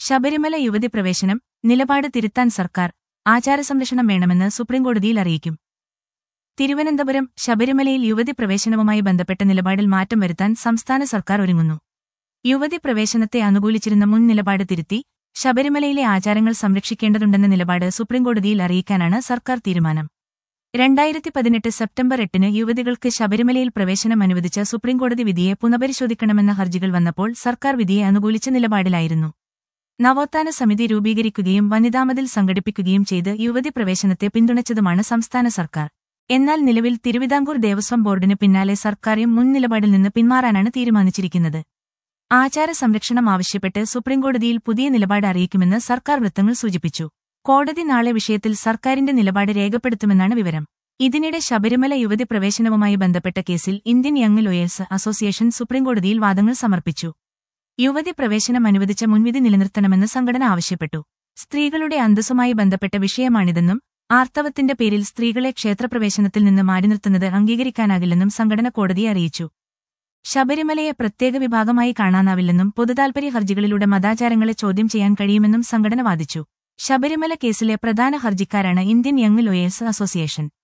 ശബരിമല യുവതി പ്രവേശനം നിലപാട് തിരുത്താൻ സർക്കാർ ആചാരസംരക്ഷണം വേണമെന്ന് സുപ്രീംകോടതിയിൽ അറിയിക്കും തിരുവനന്തപുരം ശബരിമലയിൽ യുവതി പ്രവേശനവുമായി ബന്ധപ്പെട്ട നിലപാടിൽ മാറ്റം വരുത്താൻ സംസ്ഥാന സർക്കാർ ഒരുങ്ങുന്നു യുവതി പ്രവേശനത്തെ അനുകൂലിച്ചിരുന്ന മുൻ നിലപാട് തിരുത്തി ശബരിമലയിലെ ആചാരങ്ങൾ സംരക്ഷിക്കേണ്ടതുണ്ടെന്ന നിലപാട് സുപ്രീംകോടതിയിൽ അറിയിക്കാനാണ് സർക്കാർ തീരുമാനം രണ്ടായിരത്തി പതിനെട്ട് സെപ്റ്റംബർ എട്ടിന് യുവതികൾക്ക് ശബരിമലയിൽ പ്രവേശനം അനുവദിച്ച സുപ്രീംകോടതി വിധിയെ പുനഃപരിശോധിക്കണമെന്ന ഹർജികൾ വന്നപ്പോൾ സർക്കാർ വിധിയെ അനുകൂലിച്ച നിലപാടിലായിരുന്നു നവോത്ഥാന സമിതി രൂപീകരിക്കുകയും വനിതാമതിൽ സംഘടിപ്പിക്കുകയും ചെയ്ത് യുവതി പ്രവേശനത്തെ പിന്തുണച്ചതുമാണ് സംസ്ഥാന സർക്കാർ എന്നാൽ നിലവിൽ തിരുവിതാംകൂർ ദേവസ്വം ബോർഡിന് പിന്നാലെ സർക്കാരും മുൻ നിലപാടിൽ നിന്ന് പിന്മാറാനാണ് തീരുമാനിച്ചിരിക്കുന്നത് ആചാര സംരക്ഷണം ആവശ്യപ്പെട്ട് സുപ്രീംകോടതിയിൽ പുതിയ നിലപാട് അറിയിക്കുമെന്ന് സർക്കാർ വൃത്തങ്ങൾ സൂചിപ്പിച്ചു കോടതി നാളെ വിഷയത്തിൽ സർക്കാരിന്റെ നിലപാട് രേഖപ്പെടുത്തുമെന്നാണ് വിവരം ഇതിനിടെ ശബരിമല യുവതി പ്രവേശനവുമായി ബന്ധപ്പെട്ട കേസിൽ ഇന്ത്യൻ യങ് ലോയേഴ്സ് അസോസിയേഷൻ സുപ്രീംകോടതിയിൽ വാദങ്ങൾ സമർപ്പിച്ചു യുവതി പ്രവേശനം അനുവദിച്ച മുൻവിധി നിലനിർത്തണമെന്ന് സംഘടന ആവശ്യപ്പെട്ടു സ്ത്രീകളുടെ അന്തസ്സുമായി ബന്ധപ്പെട്ട വിഷയമാണിതെന്നും ആർത്തവത്തിന്റെ പേരിൽ സ്ത്രീകളെ ക്ഷേത്രപ്രവേശനത്തിൽ നിന്ന് മാറ്റി നിർത്തുന്നത് അംഗീകരിക്കാനാകില്ലെന്നും സംഘടന കോടതിയെ അറിയിച്ചു ശബരിമലയെ പ്രത്യേക വിഭാഗമായി കാണാനാവില്ലെന്നും പൊതുതാൽപര്യ ഹർജികളിലൂടെ മതാചാരങ്ങളെ ചോദ്യം ചെയ്യാൻ കഴിയുമെന്നും സംഘടന വാദിച്ചു ശബരിമല കേസിലെ പ്രധാന ഹർജിക്കാരാണ് ഇന്ത്യൻ യങ് ലോയേഴ്സ് അസോസിയേഷൻ